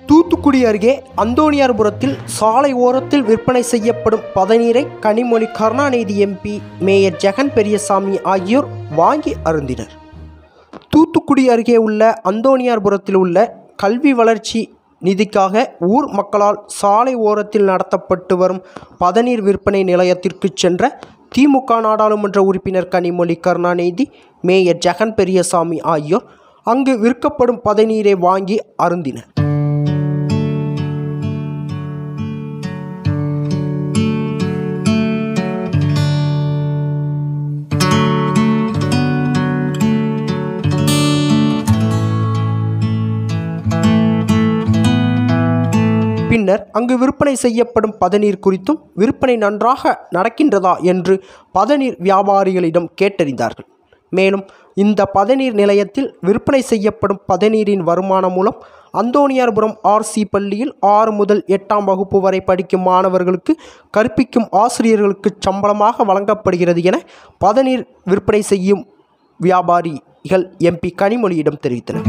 தூத்துக்குடி அருகே அந்தோணியார்புரத்தில் சாலை ஓரத்தில் விற்பனை செய்யப்படும் பதநீரை கனிமொழி கருணாநிதி எம்பி மேயர் ஜெகன் பெரியசாமி ஆகியோர் வாங்கி அருந்தினர் தூத்துக்குடி அருகே உள்ள அந்தோணியார்புரத்தில் உள்ள கல்வி வளர்ச்சி நிதிக்காக ஊர் மக்களால் சாலை ஓரத்தில் நடத்தப்பட்டு வரும் பதநீர் விற்பனை நிலையத்திற்கு சென்ற திமுக நாடாளுமன்ற உறுப்பினர் கனிமொழி கருணாநிதி மேயர் ஜெகன் பெரியசாமி ஆகியோர் அங்கு விற்கப்படும் பதநீரை வாங்கி அருந்தினர் பின்னர் அங்கு விற்பனை செய்யப்படும் பதநீர் குறித்தும் விற்பனை நன்றாக நடக்கின்றதா என்று பதநீர் வியாபாரிகளிடம் கேட்டறிந்தார்கள் மேலும் இந்த பதநீர் நிலையத்தில் விற்பனை செய்யப்படும் பதநீரின் வருமானம் மூலம் அந்தோணியார்புரம் ஆர்சி பள்ளியில் ஆறு முதல் எட்டாம் வகுப்பு வரை படிக்கும் மாணவர்களுக்கு கற்பிக்கும் ஆசிரியர்களுக்கு சம்பளமாக வழங்கப்படுகிறது என பதநீர் விற்பனை செய்யும் வியாபாரிகள் எம்பி கனிமொழியிடம் தெரிவித்தனர்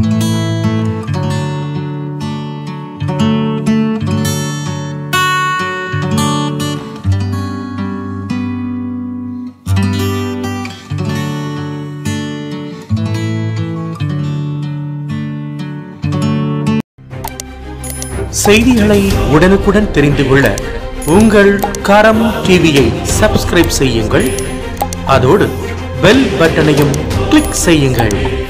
செய்திகளை உடனுக்குடன் தெரிந்து கொள்ள உங்கள் கரம் டிவியை சப்ஸ்கிரைப் செய்யுங்கள் அதோடு பெல் பட்டனையும் கிளிக் செய்யுங்கள்